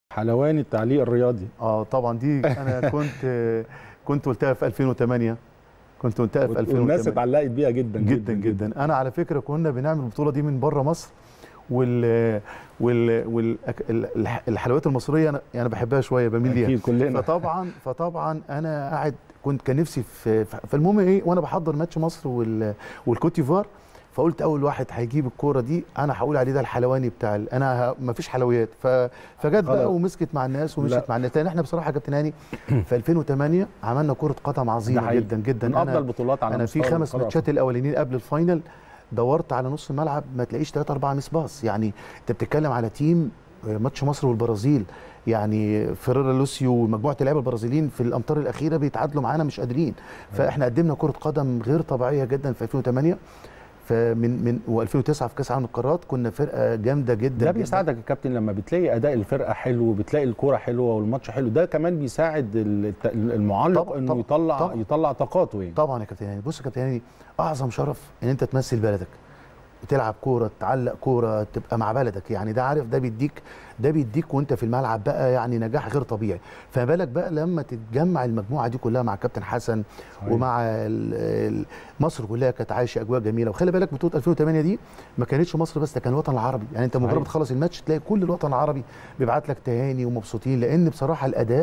حلوان التعليق الرياضي اه طبعا دي انا كنت كنت قلتها في 2008 كنت قلتها في 2008 والناس اتعلقت بيها جدا جدا جدا, جدا. انا على فكره كنا بنعمل البطوله دي من بره مصر وال وال والحلويات المصريه انا يعني بحبها شويه بميل ليها اكيد كلنا فطبعا فطبعا انا قاعد كنت كان نفسي في فالمهم ايه وانا بحضر ماتش مصر وال والكوت ديفوار فقلت اول واحد هيجيب الكوره دي انا هقول عليه ده الحلواني بتاع ال... انا ما فيش حلويات ف... فجت بقى ومسكت مع الناس ومشيت مع الناس لان احنا بصراحه يا كابتن هاني في 2008 عملنا كره قدم عظيمه جدا جدا من افضل البطولات على انا في خمس ماتشات الاولانيين قبل الفاينل دورت على نص الملعب ما تلاقيش 3 4 مس باص يعني انت بتتكلم على تيم ماتش مصر والبرازيل يعني فيريرا لوسيو ومجموعه اللعيبه البرازيليين في الامتار الاخيره بيتعادلوا معانا مش قادرين فاحنا قدمنا كره قدم غير طبيعيه جدا في 2008 فمن من و2009 في كاس العالم القارات كنا فرقه جامده جدا ده بيساعدك يا كابتن لما بتلاقي اداء الفرقه حلو وبتلاقي الكوره حلوه والماتش حلو ده كمان بيساعد المعلق طبعا انه طبعا يطلع طبعا يطلع طاقاته يعني طبعا يا كابتن يعني بص يا كابتن يعني اعظم شرف ان انت تمثل بلدك تلعب كوره تعلق كوره تبقى مع بلدك يعني ده عارف ده بيديك ده بيديك وانت في الملعب بقى يعني نجاح غير طبيعي فما بالك بقى لما تتجمع المجموعه دي كلها مع كابتن حسن صحيح. ومع مصر كلها كانت عايشه اجواء جميله وخلي بالك بطوله 2008 دي ما كانتش مصر بس ده كان الوطن العربي يعني انت مجرد تخلص الماتش تلاقي كل الوطن العربي بيبعت لك تهاني ومبسوطين لان بصراحه الاداء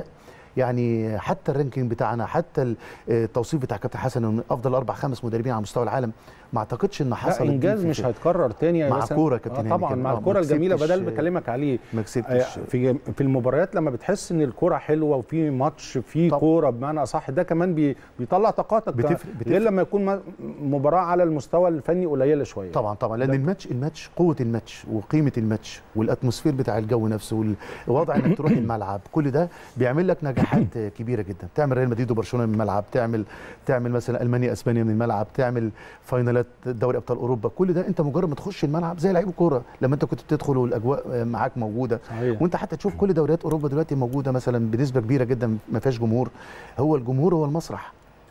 يعني حتى الرانكينج بتاعنا حتى التوصيف بتاع كابتن حسن من افضل اربع خمس مدربين على مستوى العالم ما اعتقدش ان حصل انجاز مش هيتكرر تاني مع كوره كابتن آه طبعا مع الكوره الجميله بدل بكلمك عليه ما كسبتش في في المباريات لما بتحس ان الكوره حلوه وفي ماتش في كوره بمعنى اصح ده كمان بي بيطلع طاقاتك بتفرق غير لما يكون مباراه على المستوى الفني قليله شويه طبعا طبعا لان الماتش الماتش قوه الماتش وقيمه الماتش والاتموسفير بتاع الجو نفسه والوضع انك تروح الملعب كل ده بيعمل لك نجاحات كبيره جدا تعمل ريال مدريد وبرشلونه من الملعب تعمل تعمل مثلا المانيا اسبانيا من الملعب تعمل فاينالات دوري ابطال اوروبا كل ده انت مجرد ما تخش الملعب زي لعيب الكوره لما انت كنت بتدخل والاجواء معاك موجوده صحيح. وانت حتى تشوف كل دوريات اوروبا دلوقتي موجوده مثلا بنسبه كبيره جدا ما فيهاش جمهور هو الجمهور هو المسرح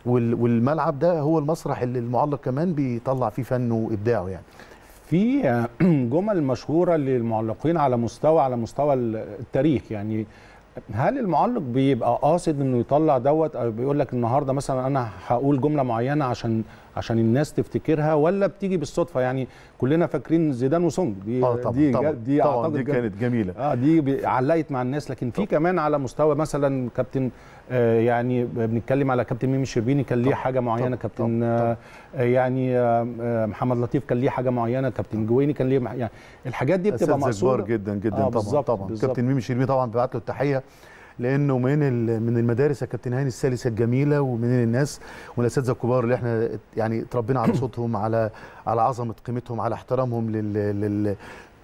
والملعب ده هو المسرح اللي المعلق كمان بيطلع فيه فنه وابداعه يعني في جمل مشهوره للمعلقين على مستوى على مستوى التاريخ يعني هل المعلق بيبقى قاصد انه يطلع دوت او بيقول لك النهارده مثلا انا هقول جمله معينه عشان عشان الناس تفتكرها ولا بتيجي بالصدفه يعني كلنا فاكرين زيدان وسونج دي آه طبعا دي طبعا دي طبعا اعتقد دي كانت جميله اه دي علقت مع الناس لكن في كمان على مستوى مثلا كابتن آه يعني بنتكلم على كابتن ميمي الشربيني كان ليه حاجه معينه كابتن آه يعني آه محمد لطيف كان ليه حاجه معينه كابتن جويني كان ليه يعني الحاجات دي بتبقى مقصوده جدا جدا آه طبعا طبعا بالزبط. كابتن ميمي الشربيني طبعا ببعت له التحيه لانه من من المدارس يا كابتن هاني السلسه الجميله ومن الناس والاساتذه الكبار اللي احنا يعني اتربينا على صوتهم على على عظمه قيمتهم على احترامهم لل, لل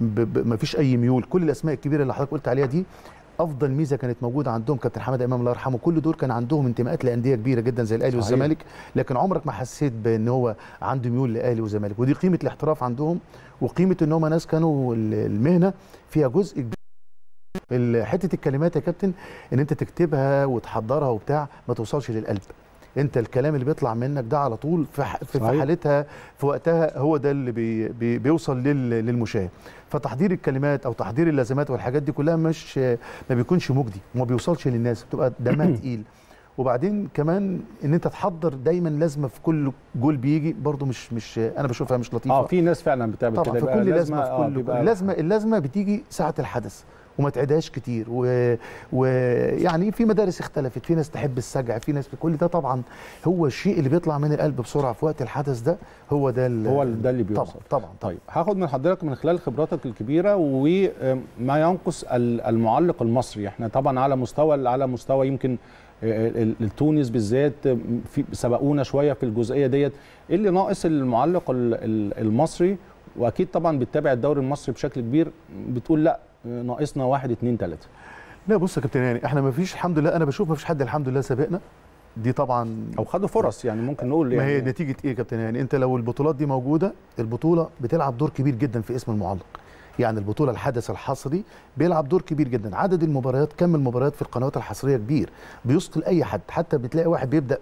ما فيش اي ميول كل الاسماء الكبيره اللي حضرتك قلت عليها دي افضل ميزه كانت موجوده عندهم كابتن حماده امام الله يرحمه كل دول كان عندهم انتماءات لانديه كبيره جدا زي الاهلي والزمالك لكن عمرك ما حسيت بان هو عنده ميول لاهلي وزمالك ودي قيمه الاحتراف عندهم وقيمه ان هم ناس كانوا المهنه فيها جزء كبير حته الكلمات يا كابتن ان انت تكتبها وتحضرها وبتاع ما توصلش للقلب انت الكلام اللي بيطلع منك ده على طول في, في حالتها في وقتها هو ده اللي بي بي بيوصل لل للمشاهد فتحضير الكلمات او تحضير اللازمات والحاجات دي كلها مش ما بيكونش مجدي وما بيوصلش للناس بتبقى دمها تقيل وبعدين كمان ان انت تحضر دايما لازمه في كل جول بيجي برضو مش مش انا بشوفها مش لطيفه اه في ناس فعلا بتعمل كده طبعا في كل لازمه في كل آه اللازمه اللازمه بتيجي ساعه الحدث وما تعيدهاش كتير ويعني و... في مدارس اختلفت في ناس تحب السجع في ناس كل ده طبعا هو الشيء اللي بيطلع من القلب بسرعه في وقت الحدث ده هو ده هو ده اللي بيوصل طبعا طبعا, طبعا. طيب هاخد من حضرتك من خلال خبراتك الكبيره وما ينقص المعلق المصري احنا طبعا على مستوى على مستوى يمكن التونس بالذات في سبقونا شويه في الجزئيه ديت ايه اللي ناقص المعلق المصري واكيد طبعا بتتابع الدوري المصري بشكل كبير بتقول لا ناقصنا واحد اتنين تلاته لا بص يا كابتن يعني احنا ما فيش الحمد لله انا بشوف ما فيش حد الحمد لله سابقنا دي طبعا او خدوا فرص يعني ممكن نقول يعني ما هي نتيجه ايه يا كابتن يعني انت لو البطولات دي موجوده البطوله بتلعب دور كبير جدا في اسم المعلق يعني البطوله الحدث الحصري بيلعب دور كبير جدا عدد المباريات كم المباريات في القنوات الحصريه كبير بيثقل اي حد حتى بتلاقي واحد بيبدا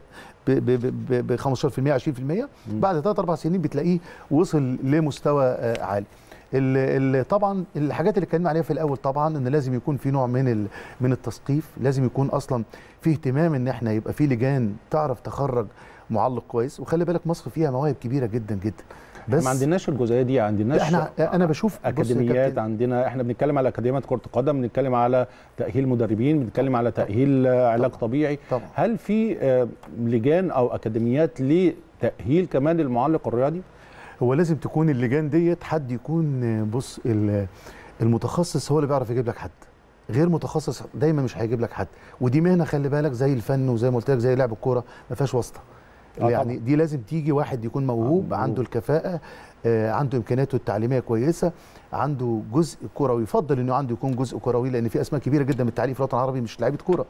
ب 15% 20% بعد 3 4 سنين بتلاقيه وصل لمستوى عالي ال- ال- طبعا الحاجات اللي اتكلمنا عليها في الاول طبعا ان لازم يكون في نوع من ال- من التثقيف لازم يكون اصلا في اهتمام ان احنا يبقى في لجان تعرف تخرج معلق كويس وخلي بالك مصر فيها مواهب كبيره جدا جدا بس ما عندناش الجزئيه دي عندناش احنا انا بشوف بص يا اكاديميات كابتن، عندنا احنا بنتكلم على اكاديميات كره قدم بنتكلم على تاهيل مدربين بنتكلم على تاهيل آه، علاج طبيعي طبعا هل في آه، لجان او اكاديميات لتاهيل كمان المعلق الرياضي هو لازم تكون اللجان ديت حد يكون آه، بص ال- المتخصص هو اللي بيعرف يجيب لك حد غير متخصص دايما مش هيجيب لك حد ودي مهنه خلي بالك زي الفن وزي ما قلت لك زي لعب الكوره ما فيهاش واسطه آه يعني طبعاً. دي لازم تيجي واحد يكون موهوب آه، عنده موهوب. الكفاءه آه، عنده امكانياته التعليميه كويسه عنده جزء كروي يفضل انه عنده يكون جزء كروي لان في اسماء كبيره جدا من التعليم في الوطن العربي مش لعيبه كوره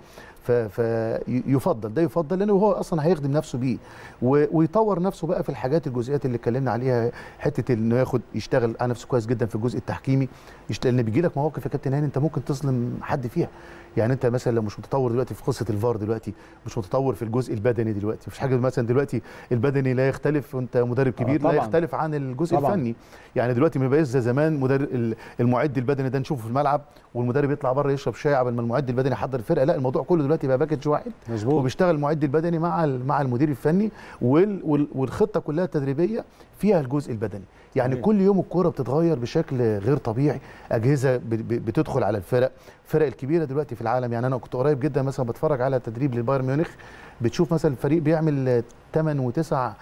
فيفضل ده يفضل لانه هو اصلا هيخدم نفسه بيه و- ويطور نفسه بقى في الحاجات الجزئيات اللي اتكلمنا عليها حته انه ياخد يشتغل على نفسه كويس جدا في الجزء التحكيمي يشت- لان بيجي لك مواقف يا كابتن هاني انت ممكن تظلم حد فيها يعني انت مثلا لو مش متطور دلوقتي في قصه الفار دلوقتي مش متطور في الجزء البدني دلوقتي مفيش حاجه مثلا دلوقتي البدني لا يختلف وانت مدرب آه، كبير لا طبعاً. يختلف عن الجزء طبعاً. الفني يعني دلوقتي ما بقاش زي زمان مدرب ال- المعد البدني ده نشوفه في الملعب والمدرب يطلع بره يشرب شاي قبل ما المعد البدني يحضر الفرقه لا الموضوع كله دلوقتي بقى باكج واحد مظبوط وبيشتغل المعد البدني مع ال- مع المدير الفني وال وال والخطه كلها التدريبيه فيها الجزء البدني يعني صحيح. كل يوم الكوره بتتغير بشكل غير طبيعي اجهزه ب- ب- بتدخل على الفرق الفرق الكبيره دلوقتي في العالم يعني انا كنت قريب جدا مثلا بتفرج على تدريب للبايرن ميونخ بتشوف مثلا الفريق بيعمل 8 و9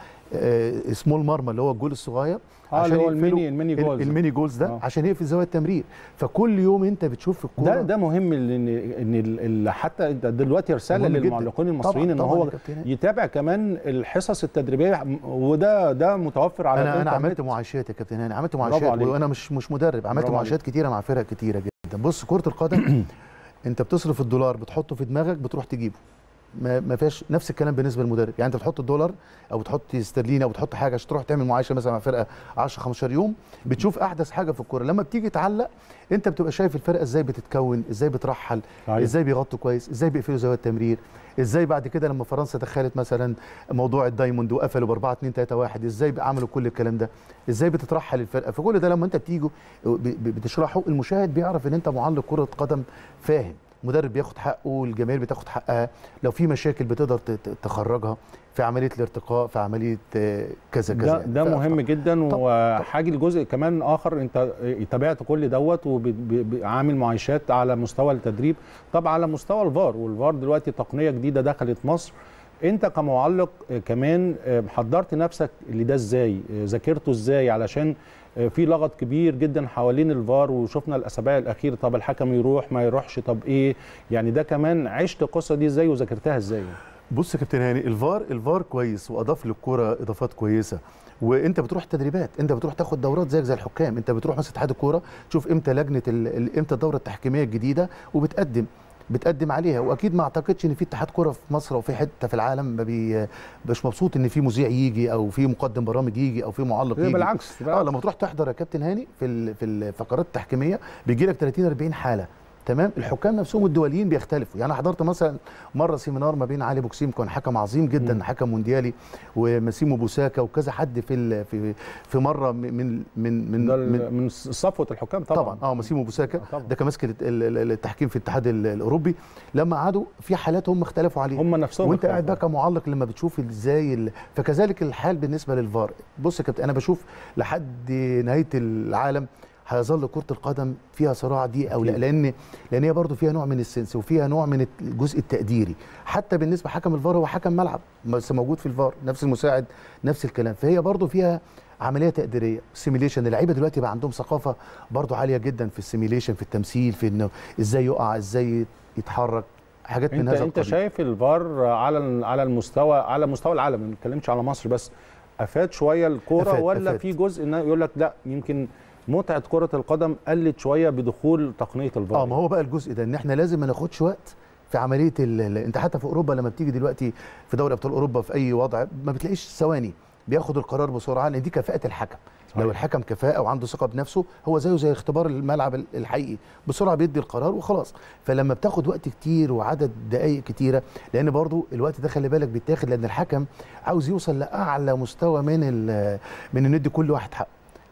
سمول مرمى اللي هو الجول الصغير اه اللي هو يقفلوا الميني الميني ال- جولز الميني جولز ده آه. عشان يقفل زاويه التمرير فكل يوم انت بتشوف في الكوره ده ده مهم لان ان ال- ال- حتى ده دلوقتي رساله مهم جدا. للمعلقين المصريين طبعاً- ان طبعاً هو يا كابتن هاني. يتابع كمان الحصص التدريبيه وده ده متوفر على انا انا الإنترنت. عملت معايشات يا كابتن هاني عملت برافو معايشات عليك. وانا مش مش مدرب عملت برافو معايشات كتيره مع فرق كتيره جدا بص كره القدم انت بتصرف الدولار بتحطه في دماغك بتروح تجيبه ما ما فيهاش نفس الكلام بالنسبه للمدرب يعني انت بتحط الدولار او بتحط استرليني او بتحط حاجه عشان تروح تعمل معايشه مثلا مع فرقه 10 15 يوم بتشوف احدث حاجه في الكوره لما بتيجي تعلق انت بتبقى شايف الفرقه ازاي بتتكون ازاي بترحل صحيح. ازاي بيغطوا كويس ازاي بيقفلوا زوايا التمرير ازاي بعد كده لما فرنسا دخلت مثلا موضوع الدايموند وقفلوا ب 4 2 3 1 ازاي عملوا كل الكلام ده ازاي بتترحل الفرقه فكل ده لما انت بتيجوا ب- ب- بتشرحه المشاهد بيعرف ان انت معلق كره قدم فاهم مدرب بياخد حقه الجماهير بتاخد حقها لو في مشاكل بتقدر ت- ت- تخرجها في عمليه الارتقاء في عمليه آه، كذا كذا ده يعني. ده ف- مهم جدا طب- وحاجه الجزء كمان اخر انت تابعت كل دوت وعامل معايشات على مستوى التدريب طب على مستوى الفار والفار دلوقتي تقنيه جديده دخلت مصر انت كمعلق آه، كمان آه، حضرت نفسك لده ازاي آه، ذاكرته ازاي علشان آه، في لغط كبير جدا حوالين الفار وشفنا الاسابيع الاخيره طب الحكم يروح ما يروحش طب ايه يعني ده كمان عشت القصه دي ازاي وذاكرتها ازاي بص يا كابتن هاني الفار الفار كويس واضاف للكوره اضافات كويسه وانت بتروح تدريبات انت بتروح تاخد دورات زيك زي الحكام انت بتروح مثلا اتحاد الكوره تشوف امتى لجنه ال- ال- امتى الدوره التحكيميه الجديده وبتقدم بتقدم عليها واكيد ما اعتقدش ان في اتحاد كوره في مصر او في حته في العالم ما بي مش مبسوط ان في مذيع يجي او في مقدم برامج يجي او في معلق يجي بالعكس اه لما تروح تحضر يا كابتن هاني في ال- في الفقرات التحكيميه بيجي لك 30 40 حاله تمام الحكام نفسهم الدوليين بيختلفوا يعني أنا حضرت مثلا مره سيمينار ما بين علي بوكسيم كان حكم عظيم جدا مم. حكم مونديالي وماسيمو بوساكا وكذا حد في ال- في في مره من من من من, ده من ال- من صفوه الحكام طبعا طبعا اه ماسيمو بوساكا آه، طبعاً. ده كان ماسك ال- ال- التحكيم في الاتحاد ال- الاوروبي لما قعدوا في حالات هم اختلفوا عليها هم نفسهم وانت قاعد بقى اختلفوا. كمعلق لما بتشوف ازاي ال... فكذلك الحال بالنسبه للفار بص يا كابتن انا بشوف لحد نهايه العالم هيظل كره القدم فيها صراع دي او لا أكيد. لان لان هي برضه فيها نوع من السنس وفيها نوع من الجزء التقديري حتى بالنسبه حكم الفار هو حكم ملعب بس موجود في الفار نفس المساعد نفس الكلام فهي برضه فيها عمليه تقديريه سيميليشن اللعيبه دلوقتي بقى عندهم ثقافه برضه عاليه جدا في السيميليشن في التمثيل في انه ازاي يقع ازاي يتحرك حاجات من انت هذا انت القبيل شايف الفار على على المستوى على مستوى العالم ما بنتكلمش على مصر بس افاد شويه الكوره أفاد- ولا أفاد. في جزء انه يقول لك لا يمكن متعه كره القدم قلت شويه بدخول تقنيه الفار اه ما هو بقى الجزء ده ان احنا لازم ما ناخدش وقت في عمليه ال... ال- انت حتى في اوروبا لما بتيجي دلوقتي في دوري ابطال اوروبا في اي وضع ما بتلاقيش ثواني بياخد القرار بسرعه لان دي كفاءه الحكم صحيح. لو الحكم كفاءه وعنده ثقه بنفسه هو زيه زي اختبار الملعب ال- الحقيقي بسرعه بيدي القرار وخلاص فلما بتاخد وقت كتير وعدد دقائق كتيره لان برضو الوقت ده خلي بالك بيتاخد لان الحكم عاوز يوصل لاعلى مستوى من ال... من انه يدي كل واحد حقه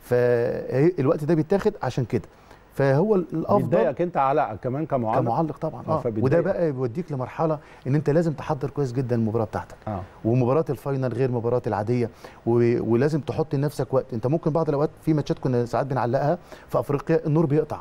فالوقت ده بيتاخد عشان كده فهو الافضل بيضايقك انت على كمان كمعلق كمعلق طبعا آه، اه فبيتضايق. وده بقى بيوديك لمرحله ان انت لازم تحضر كويس جدا المباراه بتاعتك اه ومباراه الفاينل غير مباراه العاديه و... ولازم تحط لنفسك وقت انت ممكن بعض الاوقات في ماتشات كنا ساعات بنعلقها في افريقيا النور بيقطع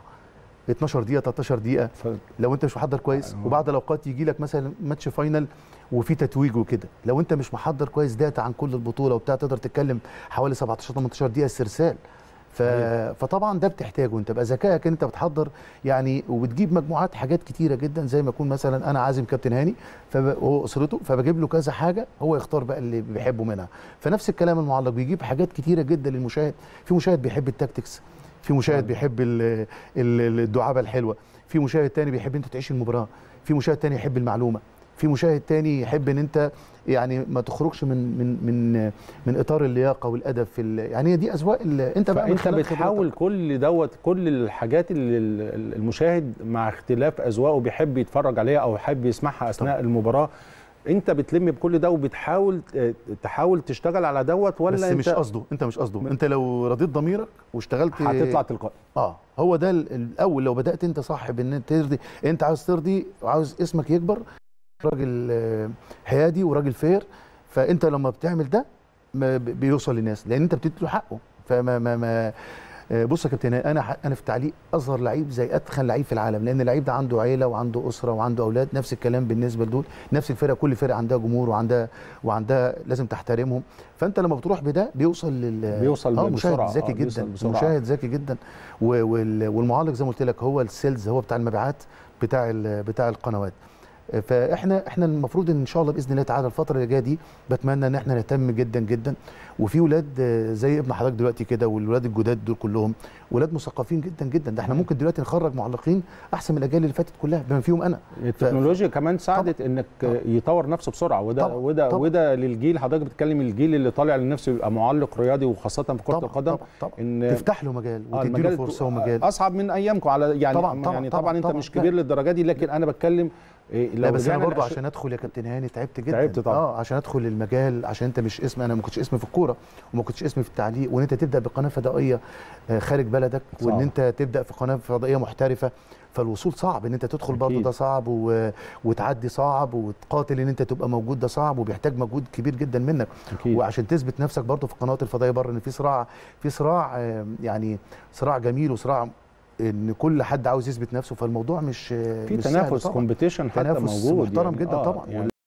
12 دقيقه 13 دقيقه ف... لو انت مش محضر كويس آه. وبعض الاوقات يجي لك مثلا ماتش فاينل وفي تتويج وكده لو انت مش محضر كويس داتا عن كل البطوله وبتاع تقدر تتكلم حوالي 17 18 دقيقه استرسال ف... صحيح. فطبعا ده بتحتاجه انت بقى ذكائك انت بتحضر يعني وبتجيب مجموعات حاجات كتيره جدا زي ما يكون مثلا انا عازم كابتن هاني فب... وهو اسرته فبجيب له كذا حاجه هو يختار بقى اللي بيحبه منها فنفس الكلام المعلق بيجيب حاجات كتيره جدا للمشاهد في مشاهد بيحب التاكتكس في مشاهد طبعاً. بيحب ال- ال- الدعابه الحلوه في مشاهد تاني بيحب انت تعيش المباراه في مشاهد تاني يحب المعلومه في مشاهد تاني يحب ان انت يعني ما تخرجش من من من من اطار اللياقه والادب في ال- يعني هي دي اذواق ال- انت بقى من فانت خلال بتحاول خبرتك. كل دوت كل الحاجات اللي ال- المشاهد مع اختلاف اذواقه بيحب يتفرج عليها او يحب يسمعها اثناء طبعا. المباراه انت بتلم بكل ده وبتحاول ت- تحاول تشتغل على دوت ولا بس انت مش قصده انت مش قصده انت لو رضيت ضميرك واشتغلت هتطلع تلقائي اه هو ده ال- الاول لو بدات انت صح بان انت ترضي انت عاوز ترضي وعاوز اسمك يكبر راجل آه، حيادي وراجل فير فانت لما بتعمل ده ما ب- بيوصل للناس لان انت بتدي له حقه فما ما ما آه، بص يا كابتن انا ح- انا في التعليق اصغر لعيب زي اتخن لعيب في العالم لان اللعيب ده عنده عيله وعنده اسره وعنده اولاد نفس الكلام بالنسبه لدول نفس الفرقه كل فرقه عندها جمهور وعندها وعندها لازم تحترمهم فانت لما بتروح بده بيوصل لل بيوصل اه مشاهد بسرعة، ذكي آه، بيوصل جدا بسرعة. مشاهد ذكي جدا و- وال- والمعالج زي ما قلت لك هو السيلز هو بتاع المبيعات بتاع ال- بتاع القنوات فاحنا احنا المفروض ان شاء الله باذن الله تعالى الفتره اللي جايه دي بتمنى ان احنا نهتم جدا جدا وفي ولاد آه، زي ابن حضرتك دلوقتي كده والولاد الجداد دول كلهم ولاد مثقفين جدا جدا ده احنا ممكن دلوقتي نخرج معلقين احسن من الاجيال اللي فاتت كلها بما فيهم انا التكنولوجيا كمان ساعدت انك طبعاً. يطور نفسه بسرعه وده طبعاً. وده طبعاً. وده للجيل حضرتك بتتكلم الجيل اللي طالع لنفسه يبقى معلق رياضي وخاصه في كره طبعا القدم طبعا, طبعا. ان تفتح له مجال آه، وتدي له المجال فرصه ومجال اصعب من ايامكم على يعني طبعاً، طبعاً، يعني طبعاً، طبعا, انت طبعاً. مش كبير للدرجه دي لكن انا بتكلم إيه، لا بس انا رجعنا برضه لعش- عشان ادخل يا كابتن هاني تعبت جدا تعبت طبعاً. اه عشان ادخل المجال عشان انت مش اسم انا ما كنتش اسمي في الكوره وما كنتش اسمي في التعليق وان انت تبدا بقناه فضائيه آه، خارج بلدك صعب. وان انت تبدا في قناه فضائيه محترفه فالوصول صعب ان انت تدخل برضه أكيد. ده صعب و... وتعدي صعب وتقاتل ان انت تبقى موجود ده صعب وبيحتاج مجهود كبير جدا منك اكيد وعشان تثبت نفسك برضه في القنوات الفضائيه بره ان في صراع في صراع آه، يعني صراع جميل وصراع ان كل حد عاوز يثبت نفسه فالموضوع مش آه، في مش سهل تنافس طبعاً. كومبيتيشن حتى تنافس موجود محترم يعني جدا طبعاً. يعني